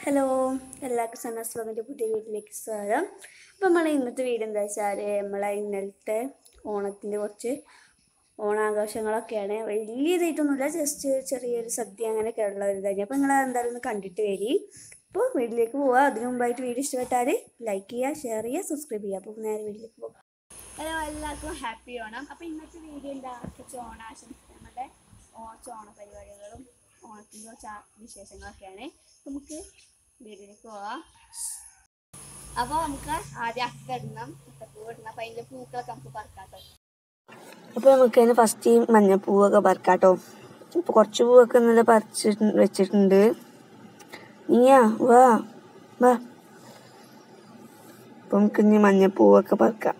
Hello എല്ലാവർക്കും സന്നാസ് വ്ലോഗിൻ്റെ പുതിയ വീട്ടിലേക്ക് സ്വാഗതം അപ്പോൾ നമ്മളെ ഇന്നത്തെ വീഡിയോ എന്താ വെച്ചാൽ നമ്മളെ ഇന്നലത്തെ ഓണത്തിൻ്റെ കുറച്ച് ഓണാഘോഷങ്ങളൊക്കെയാണ് വലിയ ഇതായിട്ടൊന്നുമില്ല ജസ്റ്റ് ചെറിയൊരു സദ്യ അങ്ങനെയൊക്കെ ഉള്ള ഒരു ഇതായി അപ്പോൾ നിങ്ങൾ എന്തായാലും ഒന്ന് കണ്ടിട്ട് വരി അപ്പോൾ വീട്ടിലേക്ക് പോവുക അതിനു മുമ്പായിട്ട് വീഡിയോ ഇഷ്ടപ്പെട്ടാൽ ലൈക്ക് ചെയ്യുക ഷെയർ ചെയ്യുക സബ്സ്ക്രൈബ് ചെയ്യുക അപ്പോൾ നേരെ വീട്ടിലേക്ക് പോകാം ഹലോ എല്ലാവർക്കും ഹാപ്പി ഓണം അപ്പോൾ ഇന്നത്തെ വീഡിയോ എന്താ കുറച്ച് ഓണാശംസ നമ്മുടെ കുറച്ച് ഓണ പരിപാടികളും ഓണത്തിൻ്റെ കുറച്ച് ആ- വിശേഷങ്ങളൊക്കെയാണ് നമുക്ക് വീഡിയോയിലേക്ക് പോവാം അപ്പോൾ നമുക്ക് ആദ്യം അക്ക ഇടണം അത്തപ്പൂ ഇടണം അപ്പോൾ അതിൻ്റെ പൂക്കളൊക്കെ നമുക്ക് പറക്കാട്ടോ അപ്പോൾ നമുക്ക് അതിന് ഫസ്റ്റ് ഈ മഞ്ഞപ്പൂവൊക്കെ പറിക്കാട്ടോ ഇപ്പോൾ കുറച്ച് പൂവൊക്കെ നല്ല പറിച്ചിട്ട് വെച്ചിട്ടുണ്ട് നീയാ വാ വാ അപ്പോൾ നമുക്ക് ഇനി മഞ്ഞപ്പൂവൊക്കെ പറിക്കാം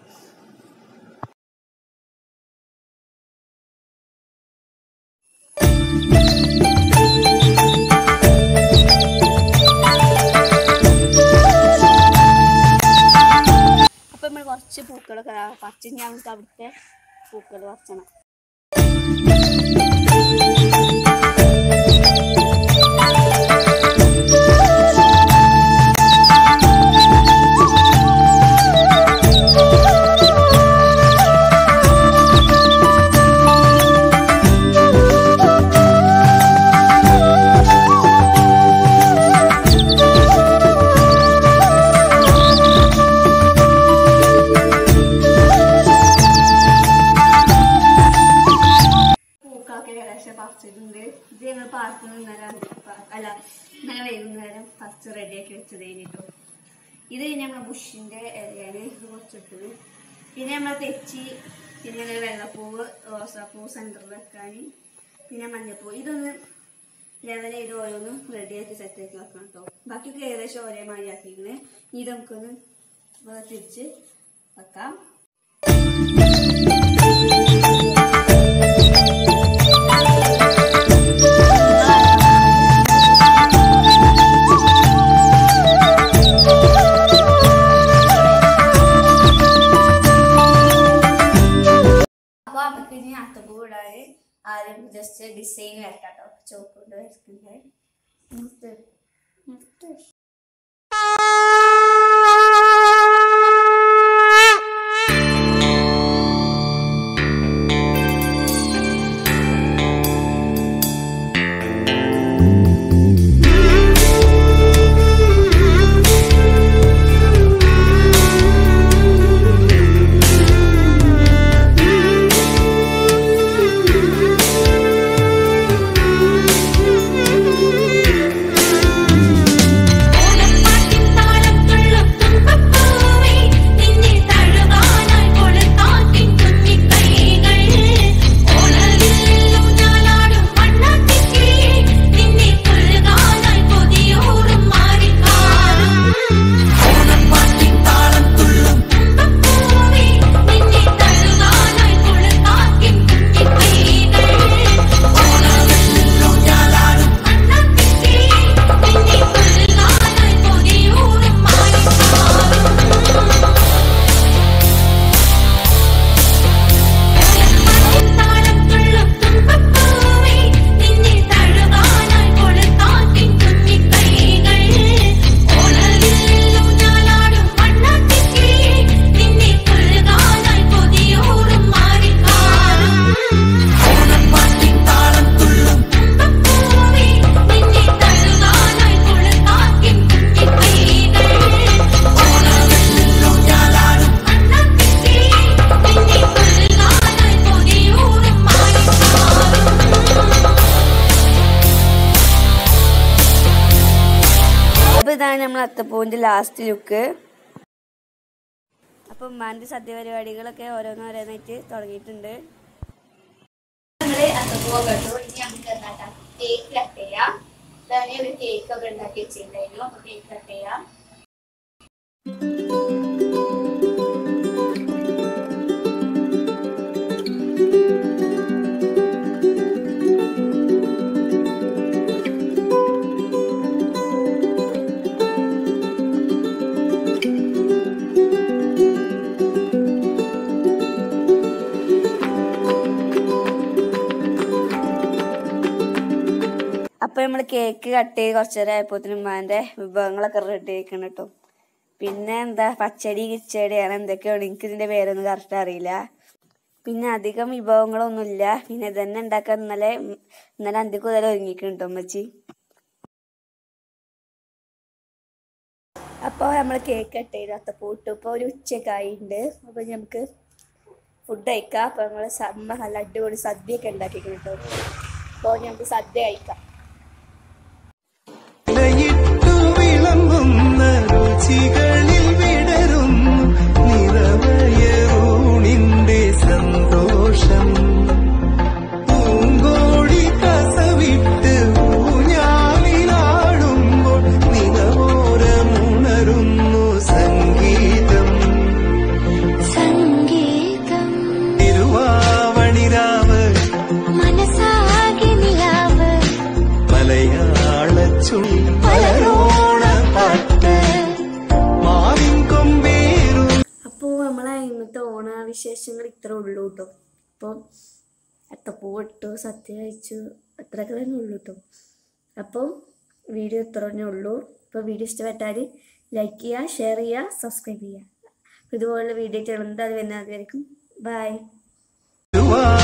അപ്പോൾ നമ്മൾ കുറച്ച് പൂക്കളൊക്കെ പറിച്ച് ഞങ്ങൾക്ക് അവിടുത്തെ പൂക്കൾ പറിച്ചണം പൂക്കളൊക്കെ ഏകദേശം പറിച്ചിട്ടുണ്ട് ഇത് ഞങ്ങൾ പാർക്കുന്ന ഇന്നലെ പ- അല്ല ഇന്നലെ വൈകുന്നേരം പറിച്ച് റെഡിയാക്കി വെച്ചത് കഴിഞ്ഞിട്ടോ ഇത് നമ്മളെ ബുഷിന്റെ ഇലയാണ് ഇത് കുറച്ചിട്ടത് പിന്നെ നമ്മളെ തെച്ചി പിന്നെ അങ്ങനെ വെള്ളപ്പൂവ് റോസാപ്പൂ സെന്ററിൽ വെക്കാൻ പിന്നെ മഞ്ഞപ്പൂ ഇതൊന്ന് ലെവൽ ചെയ്ത് ഓരോന്ന് റെഡിയാക്കി സെറ്റാക്കി വെക്കണം കേട്ടോ ബാക്കിയൊക്കെ ഏകദേശം ഒരേ മാതിരി ആക്കിയിരിക്കണേ ഇത് നമുക്കൊന്ന് വേർതിരിച്ച് വെക്കാം അപ്പൊ നമുക്ക് ഇനി അത്തപ്പൂ ഇടാന് ആദ്യം ജസ്റ്റ് ഡിസൈൻ വരക്കാട്ടോ ചോക്ക് കൊണ്ട് വരക്കുന്നത് നിർത്ത്. നിർത്ത്. ഓണപ്പാട്ടിൻ താളം തുള്ളും തുമ്പപ്പൂവേ നിന്നിൽ തഴുകാനായി കൊളുത്താട്ടിൻ കുഞ്ഞിക്കൈകൾ ഓണവില്ലിലും ഞാലാടും മണ്ണാട്ടിക്കിളിയേ നിന്നെ കൊള്ളുകാനായി കൊതിയൂറും മാറിക്കാറും ഓണപ്പാട്ടിൻ താളം തുള്ളും തുമ്പപ്പൂവേ നിന്നിൽ തഴുകാനായി കൊളുത്താട്ടിൻ കുഞ്ഞിക്കൈകൾ ഓണവില്ലിലും ഞാലാടും മണ്ണാട്ടിക്കിളിയേ നിന്നെ കൊള്ളുകാനായി കൊതിയൂറും മാറിക്കാറും താളം തുള്ളും തുമ്പപ്പൂവേ നിന്നിൽ തഴുകാനായി കൊളുത്താട്ടിൻ കുഞ്ഞിക്കൈകൾ ഓണവില്ലിലും ഞാലാടും മണ്ണാട്ടിക്കിളിയേ നിന്നെ കൊള്ളുകാനായി കൊതിയൂറും മാറിക്കാറും ഓണപ്പാട്ടിൻ താളം തുള്ളും തുമ്പപ്പൂവേ നിന്നിൽ തഴുകാനായി കൊളുത്താട്ടിൻ കുഞ്ഞിക്കൈകൾ ഓണവില്ലിലും ഞാലാടും മണ്ണാട്ടിക്കിളിയേ നിന്നെ കൊള്ളുകാനായി കൊതിയൂറും മാറിക്കാറും അപ്പോൾ ഇതാണ് നമ്മൾ അത്തപ്പൂവിൻ്റെ ലാസ്റ്റ് ലുക്ക് അപ്പം ഉമ്മാൻ്റെ സദ്യ പരിപാടികളൊക്കെ ഓരോന്നോരോന്നായിട്ട് തുടങ്ങിയിട്ടുണ്ട് നമ്മള് അത്തപ്പൂവ് കണ്ടു ഇനി നമുക്ക് എന്താക്കാം കേക്ക് കട്ട് ചെയ്യാം ഇതാണ് ഒരു കേക്ക് ഒക്കെ ഉണ്ടാക്കി വെച്ചിട്ടുണ്ടായിരുന്നു അപ്പൊ കേക്ക് കട്ട് ചെയ്യാം അപ്പോൾ നമ്മൾ കേക്ക് കട്ട് ചെയ്ത് കുറച്ചു നേരം ആയപ്പോത്തിന് ഉമ്മാന്റെ വിഭവങ്ങളൊക്കെ റെഡി ആയിക്കണം കേട്ടോ പിന്നെ എന്താ പച്ചടി കിച്ചടി അങ്ങനെ എന്തൊക്കെയാണ് എനിക്ക് ഇതിന്റെ പേരൊന്നും കറക്റ്റ് അറിയില്ല പിന്നെ അധികം വിഭവങ്ങളൊന്നുമില്ല പിന്നെ ഇതന്നെ ഉണ്ടാക്കാൻ ഇന്നലെ ഉം, ഇന്നലെ അന്തിക്ക് മുതൽ ഒരുങ്ങിക്കുന്നുണ്ടോ അമ്മച്ചി അപ്പോൾ നമ്മൾ കേക്ക് കട്ട് ചെയ്ത് അത്തപ്പൂട്ട് ഇപ്പോൾ ഒരു ഉച്ചയൊക്കെ ആയിട്ടുണ്ട് അപ്പോൾ നമുക്ക് ഫുഡ് കഴിക്കാം അപ്പോൾ നമ്മൾ സമ്മ നല്ല അടിപൊളി സദ്യയൊക്കെ ഉണ്ടാക്കിക്കണം കേട്ടോ അപ്പോൾ നമുക്ക് സദ്യ കഴിക്കാം ഇലയിട്ടു വിളമ്പുന്ന രുചികളിൽ വിടരുന്നു നിറവയറൂണിന്റെ സന്തോഷം പൂങ്കോഴി കസവിട്ട് ഊഞ്ഞാലിലാടുമ്പോൾ നിലവോരമുണരുന്നു സംഗീതം സംഗീതം തിരുവാവണിരാവ് മനസ്സാകെ നിലാവ് മലയാള ചുള്ളോണ പാട്ട് മാവിൻ കൊമ്പേറും അപ്പോൾ നമ്മളെ ഇന്നത്തെ ഓണവിശേഷങ്ങൾ ഇത്ര ഉള്ളൂ കേട്ടോ അപ്പോൾ അത്തപ്പൂ ഇട്ടു സദ്യ കഴിച്ചു അത്രയൊക്കെ തന്നെ ഉള്ളൂ കേട്ടോ അപ്പോൾ വീഡിയോ ഇത്ര തന്നെ ഉള്ളൂ അപ്പോൾ വീഡിയോ ഇഷ്ടപ്പെട്ടാൽ ലൈക്ക് ചെയ്യുക ഷെയർ ചെയ്യുക സബ്സ്ക്രൈബ് ചെയ്യുക ഇതുപോലുള്ള വീഡിയോ ചെയ്യുന്നത് അത് വരുന്നത് വരയ്ക്കും ബൈ തിരുവാ